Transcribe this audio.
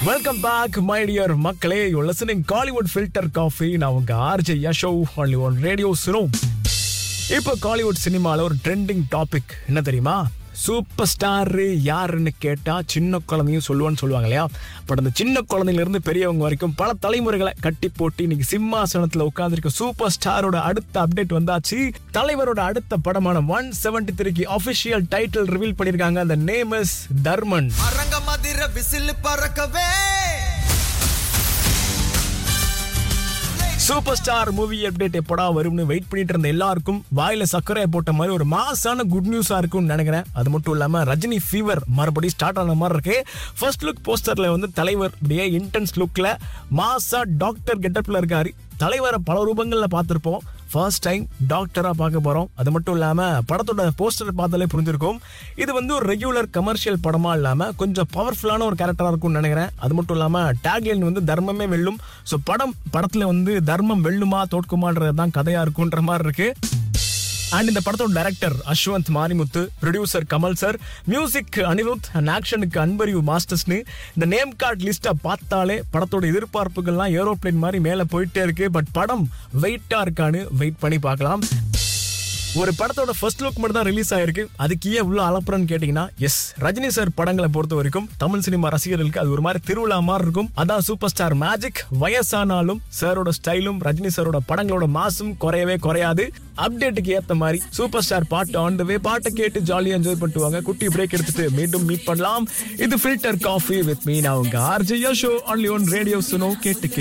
welcome back my dear மக்களே you listening Kollywood filter coffee நான் உங்க RJ Yasho only one radio Suno இப்போ Kollywood சினிமால ஒரு ட்ரெண்டிங் டாபிக் என்ன தெரியுமா சூப்பர் ஸ்டார் யாருன்னு கேட்டா சின்ன குழந்தையும் சொல்லுவான்னு சொல்லுவாங்க இல்லையா பட் அந்த சின்ன குழந்தையில இருந்து பெரியவங்க வரைக்கும் பல தலைமுறைகளை கட்டி போட்டு இன்னைக்கு சிம்மாசனத்துல உட்கார்ந்திருக்க சூப்பர் ஸ்டாரோட அடுத்த அப்டேட் வந்தாச்சு தலைவரோட அடுத்த படமான ஒன் செவன்டி த்ரீக்கு அபிஷியல் டைட்டில் ரிவீல் பண்ணிருக்காங்க அந்த நேம் இஸ் தர்மன் அரங்க மதிர விசில் பறக்கவே சூப்பர் ஸ்டார் மூவி அப்டேட் எப்படா வரும்னு வெயிட் பண்ணிட்டு இருந்த எல்லாருக்கும் வாயில சர்க்கரை போட்ட மாதிரி ஒரு மாசான குட் நியூஸா இருக்கும்னு நினைக்கிறேன் அது மட்டும் இல்லாம ரஜினி ஃபீவர் மறுபடியும் ஸ்டார்ட் ஆன மாதிரி இருக்கு ஃபர்ஸ்ட் லுக் போஸ்டர்ல வந்து தலைவர் இப்படியே இன்டென்ஸ் லுக்ல மாசா டாக்டர் கெட்டப்ல இருக்காரு தலைவரை பல ரூபங்கள்ல பார்த்திருப்போம் ஃபர்ஸ்ட் டைம் டாக்டரா பார்க்க போறோம் அது மட்டும் இல்லாம படத்தோட போஸ்டர் பார்த்தாலே புரிஞ்சிருக்கும் இது வந்து ஒரு ரெகுலர் கமர்ஷியல் படமா இல்லாம கொஞ்சம் பவர்ஃபுல்லான ஒரு கேரக்டரா இருக்கும்னு நினைக்கிறேன் அது மட்டும் இல்லாம டேக்லைன் வந்து தர்மமே வெல்லும் ஸோ படம் படத்துல வந்து தர்மம் வெல்லுமா தோற்குமான்றது தான் கதையா இருக்குன்ற மாதிரி இருக்கு அண்ட் இந்த படத்தோட director Ashwanth Marimuthu producer Kamal sir music Anirudh and ஆக்ஷனுக்கு அன்பரிவு மாஸ்டர்ஸ்னு இந்த நேம் கார்டு லிஸ்ட்டை பார்த்தாலே படத்தோட எதிர்பார்ப்புகள்லாம் ஏரோப்ளேன் மாதிரி மேலே போயிட்டே இருக்கு பட் படம் வெயிட்டா இருக்கான்னு வெயிட் பண்ணி பார்க்கலாம் ஒரு படத்தோட ஃபர்ஸ்ட் லுக் மட்டும் தான் ரிலீஸ் ஆயிருக்கு அதுக்கு ஏன் இவ்வளோ அலப்புறன்னு கேட்டிங்கன்னா எஸ் ரஜினி சார் படங்களை பொறுத்த வரைக்கும் தமிழ் சினிமா ரசிகர்களுக்கு அது ஒரு மாதிரி திருவிழா மாதிரி இருக்கும் அதான் சூப்பர் ஸ்டார் மேஜிக் வயசானாலும் சாரோட ஸ்டைலும் ரஜினி சாரோட படங்களோட மாசும் குறையவே குறையாது அப்டேட்டுக்கு ஏத்த மாதிரி சூப்பர் ஸ்டார் பாட்டு ஆன் த வே பாட்டை கேட்டு ஜாலியா என்ஜாய் பண்ணிட்டு வாங்க குட்டி பிரேக் எடுத்துட்டு மீண்டும் மீட் பண்ணலாம் இது ஃபில்டர் காஃபி வித் மீ நான் உங்க ஆர்ஜே ஷோ ஒன்லி ஒன் ரேடியோ சுனோ கேட்டு